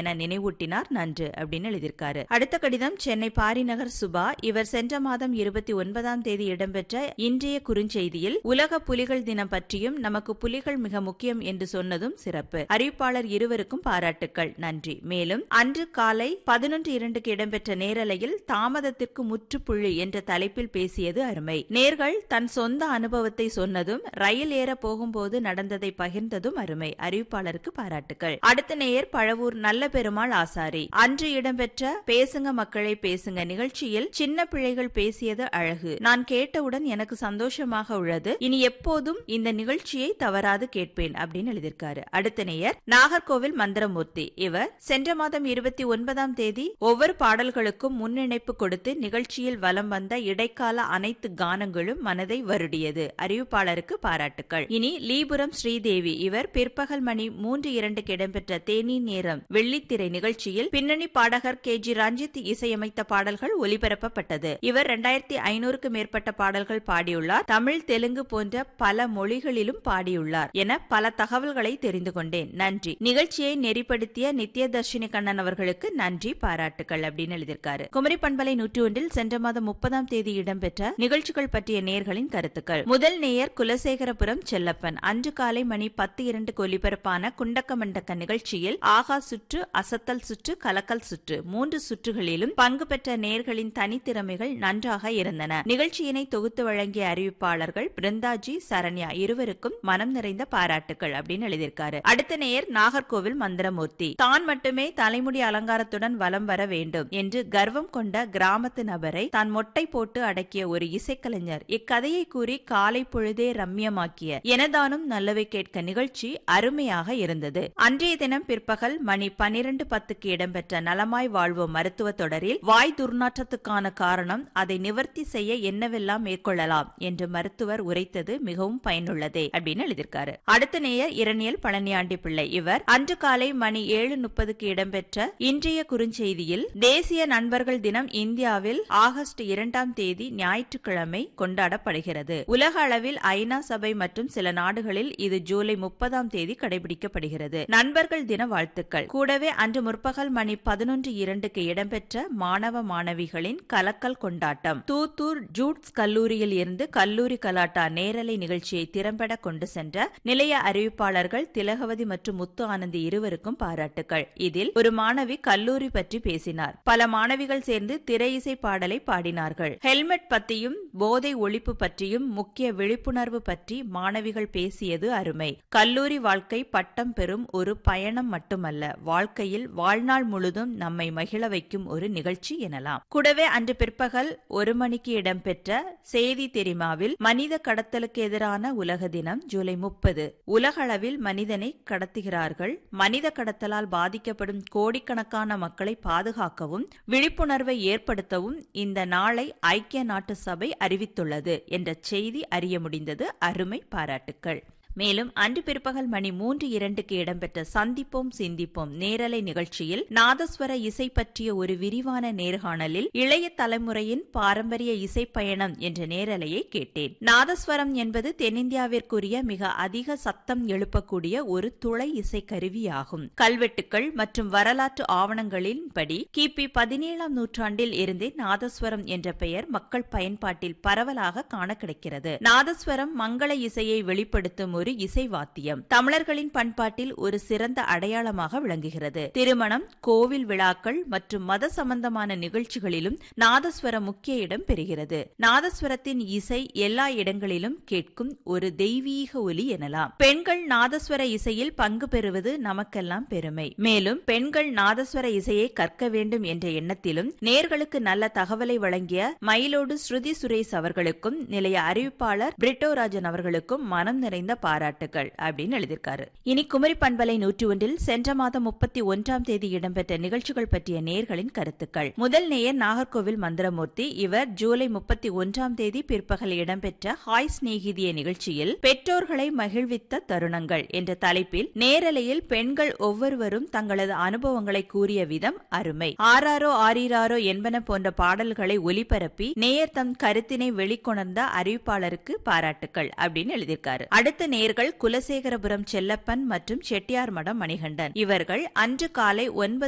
என நினைவூட்டினார் நன்று அப்படின்னு எழுதியிருக்காரு அடுத்த கடிதம் சென்னை பாரிநகர் சுபா இவர் சென்ற மாதம் இருபத்தி ஒன்பதாம் தேதி இடம்பெற்ற இன்றைய குறுஞ்செய்தியில் உலக புலிகள் தினம் பற்றியும் நமக்கு புலிகள் மிக முக்கியம் என்று சொன்னதும் சிறப்பு அறிவிப்பாளர் இருவருக்கும் பாராட்டுக்கள் நன்றி மேலும் அன்று காலை பதினொன்று இரண்டுக்கு இடம்பெற்ற நேரலையில் தாமதத்திற்கு முற்றுப்புள்ளி என்ற தலைப்பில் பேசியது அருமை நேர்கள் தன் சொந்த அனுபவத்தை சொன்னதும் ரயில் ஏற போகும்போது நடந்ததை பகிர்ந்ததும் அருமை அறிவிப்பாளருக்கு பாராட்டுக்கள் அடுத்த நேயர் பழவூர் நல்ல பெருமாள் ஆசாரி அன்று இடம்பெற்ற பேசுங்க மக்களை பேசுங்க நிகழ்ச்சியில் சின்ன பிள்ளைகள் பேசியது அழகு நான் கேட்டவுடன் எனக்கு சந்தோஷமாக உள்ளது இனி எப்போதும் இந்த நிகழ்ச்சியை தவறாது கேட்பேன் அப்படின்னு எழுதியிருக்காரு அடுத்த நேயர் நாகர்கோவில் மந்திரமூர்த்தி இவர் சென்ற மாதம் இருபத்தி ஒன்பதாம் தேதி ஒவ்வொரு பாடல்களுக்கும் முன்னிணைப்பு கொடுத்து நிகழ்ச்சியில் வலம் வந்த இடைக்கால அனைத்து கானங்களும் மனதை வருடியது அறிவிப்பாளருக்கு பாராட்டுக்கள் இனி லீபுரம் ஸ்ரீதேவி இவர் பிற்பகல் மணி மூன்று இரண்டுக்கு இடம்பெற்ற தேனி நேரம் வெள்ளித்திரை நிகழ்ச்சியில் பின்னணி பாடகர் கே ஜி ரஞ்சித் இசையமைத்த பாடல்கள் ஒலிபரப்பப்பட்டது இவர் இரண்டாயிரத்தி ஐநூறுக்கு மேற்பட்ட பாடல்கள் பாடியுள்ளார் தமிழ் தெலுங்கு போன்ற பல மொழிகளிலும் பாடியுள்ளார் என பல தகவல்களை தெரிந்து கொண்டேன் நன்றி நிகழ்ச்சியை நெறிப்படுத்திய நித்யதர்ஷினி கண்ணன் அவர்களுக்கு நன்றி பாராட்டுகள் அப்படின்னு எழுதியிருக்காரு குமரி பண்பலை நூற்றி ஒன்றில் சென்ற மாதம் முப்பதாம் தேதி இடம்பெற்ற நிகழ்ச்சிகள் பற்றிய நேர்களின் கருத்துக்கள் முதல் நேயர் குலசேகரபுரம் செல்லப்பன் அன்று காலை மணி பத்து இரண்டுக்கு ஒலிபரப்பான குண்டக்க மண்டக்க நிகழ்ச்சியில் ஆகா சுற்று அசத்தல் சுற்று கலக்கல் சுற்று மூன்று சுற்றுகளிலும் பங்கு பெற்ற நேர்களின் தனித்திறமைகள் நன்றாக இருந்தன நிகழ்ச்சியினை தொகுத்து வழங்கிய அறிவிப்பாளர்கள் பிருந்தாஜி சரண்யா இருவருக்கும் மனம் நிறைந்த பாராட்டுகள் அப்படின்னு எழுதியிருக்காரு அடுத்த நேயர் நாகர்கோவில் மந்திரமூர்த்தி தான் மட்டுமே தலைமுடி அலங்காரத்துடன் வலம் வர வேண்டும் என்று கர்வம் கொண்ட கிராமத்து நபரை தான் மொட்டை போட்டு அடக்கிய ஒரு இசைக்கலைஞர் இக்கதையை கூறி காலை பொழுதே ரம்யமாக்கிய எனதானும் நல்லவை கேட்க நிகழ்ச்சி அருமையாக இருந்தது அன்றைய தினம் பிற்பகல் மணி பனிரெண்டு பத்துக்கு இடம்பெற்ற நலமாய் வாழ்வோம் மருத்துவ தொடரில் வாய் துர்நாற்றத்துக்கான காரணம் அதை நிவர்த்தி செய்ய என்னவெல்லாம் மேற்கொள்ளலாம் என்று மருத்துவர் உரைத்தது மிகவும் பயனுள்ளதே அப்படின்னு எழுதியிருக்காரு அடுத்த நேயர் இரணியல் பழனியாண்டி பிள்ளை இவர் அன்று காலை மணி ஏழு முப்பதுக்கு இடம்பெற்ற இன்றைய குறுஞ்செய்தியில் தேசிய நண்பர்கள் தினம் இந்தியாவில் ஆகஸ்ட் இரண்டாம் தேதி ஞாயிற்றுக்கிழமை கொண்டாடப்படுகிறது உலக அளவில் ஐநா சபை மற்றும் சில நாடுகளில் இது ஜூலை முப்பதாம் தேதி கடைபிடிக்கப்படுகிறது நண்பர்கள் தின வாழ்த்துக்கள் கூடவே அன்று முற்பகல் மணி பதினொன்று இரண்டுக்கு இடம்பெற்ற மாணவ மாணவிகளின் கலக்கல் கொண்டாட்டம் தூத்தூர் ஜூட்ஸ் கல்லூரியில் இருந்து கல்லூரி கலாட்டா நேரலை நிகழ்ச்சியை திறம்பட கொண்டு சென்ற நிலைய அறிவிப்பாளர்கள் திலகவதி மற்றும் முத்து ஆனந்தி இருவருக்கும் பாராட்டுகள் இதில் ஒரு மாணவி கல்லூரி பற்றி பேசினார் பல மாணவிகள் சேர்ந்து திரை இசை பாடலை பாடினார்கள் ஹெல்மெட் பற்றியும் போதை ஒழிப்பு பற்றியும் முக்கிய விழிப்புணர்வு பற்றி மாணவிகள் பேசியது அருமை கல்லூரி வாழ்க்கை பட்டம் பெறும் ஒரு பயணம் மட்டுமல்ல வாழ்க்கையில் வாழ்நாள் முழுதும் நம்மை மகிழ வைக்கும் ஒரு நிகழ்ச்சி எனலாம் கூடவே அன்று பிற்பகல் ஒரு மணிக்கு இடம்பெற்ற செய்தி தெரிமாவில் மனித கடத்தலுக்கு எதிரான உலக தினம் ஜூலை முப்பது உலகளவில் மனிதனை கடத்துகிறார்கள் மனித கடத்தலால் பாதிக்கப்படும் கோடிக்கணக்கான மக்களை பாதுகாக்கவும் விழிப்புணர்வை ஏற்படுத்தவும் இந்த நாளை ஐக்கிய நாட்டு சபை அறிவித்துள்ளது என்ற செய்தி அறிய முடிந்தது அருமை பாராட்டுக்கள் மேலும் அன்று பிற்பகல் மணி மூன்று இரண்டுக்கு இடம்பெற்ற சந்திப்போம் சிந்திப்போம் நேரலை நிகழ்ச்சியில் நாதஸ்வர இசை பற்றிய ஒரு விரிவான நேர்காணலில் இளைய தலைமுறையின் பாரம்பரிய இசை பயணம் என்ற நேரலையை கேட்டேன் நாதஸ்வரம் என்பது தென்னிந்தியாவிற்குரிய மிக அதிக சத்தம் எழுப்பக்கூடிய ஒரு துளை இசை கருவியாகும் கல்வெட்டுக்கள் மற்றும் வரலாற்று ஆவணங்களின்படி கிபி பதினேழாம் நூற்றாண்டில் இருந்தே நாதஸ்வரம் என்ற பெயர் மக்கள் பயன்பாட்டில் பரவலாக காண கிடைக்கிறது நாதஸ்வரம் மங்கள இசையை வெளிப்படுத்தும் ஒரு இசை வாத்தியம் தமிழர்களின் பண்பாட்டில் ஒரு சிறந்த அடையாளமாக விளங்குகிறது திருமணம் கோவில் விழாக்கள் மற்றும் மத சம்பந்தமான நிகழ்ச்சிகளிலும் நாதஸ்வரம் முக்கிய இடம் பெறுகிறது நாதஸ்வரத்தின் இசை எல்லா இடங்களிலும் கேட்கும் ஒரு தெய்வீக ஒலி எனலாம் பெண்கள் நாதஸ்வர இசையில் பங்கு பெறுவது நமக்கெல்லாம் பெருமை மேலும் பெண்கள் நாதஸ்வர இசையை கற்க வேண்டும் என்ற எண்ணத்திலும் நேர்களுக்கு நல்ல தகவலை வழங்கிய மயிலோடு ஸ்ருதி சுரேஷ் அவர்களுக்கும் நிலைய அறிவிப்பாளர் பிரிட்டோராஜன் அவர்களுக்கும் மனம் நிறைந்த பாராட்டுகள் அப்படின்னு எழுதியிருக்காரு இனி குமரி பண்பலை நூற்றி ஒன்றில் சென்ற மாதம் முப்பத்தி ஒன்றாம் தேதி இடம்பெற்ற நிகழ்ச்சிகள் பற்றிய நேர்களின் கருத்துக்கள் முதல் நேயர் நாகர்கோவில் மந்திரமூர்த்தி இவர் ஜூலை முப்பத்தி ஒன்றாம் தேதி பிற்பகல் இடம்பெற்ற ஹாய் சிநேகிதிய நிகழ்ச்சியில் பெற்றோர்களை மகிழ்வித்த தருணங்கள் என்ற தலைப்பில் நேரலையில் பெண்கள் ஒவ்வொருவரும் தங்களது அனுபவங்களை கூறிய விதம் அருமை ஆறாரோ ஆறீராரோ என்பன போன்ற பாடல்களை ஒலிபரப்பி நேயர் தம் கருத்தினை வெளிக்கொணர்ந்த அறிவிப்பாளருக்கு பாராட்டுக்கள் அப்படின்னு எழுதியிருக்காரு அடுத்த நேர்கள் குலசேகரபுரம் செல்லப்பன் மற்றும் செட்டியார் மடம் மணிகண்டன் இவர்கள் அன்று காலை ஒன்பது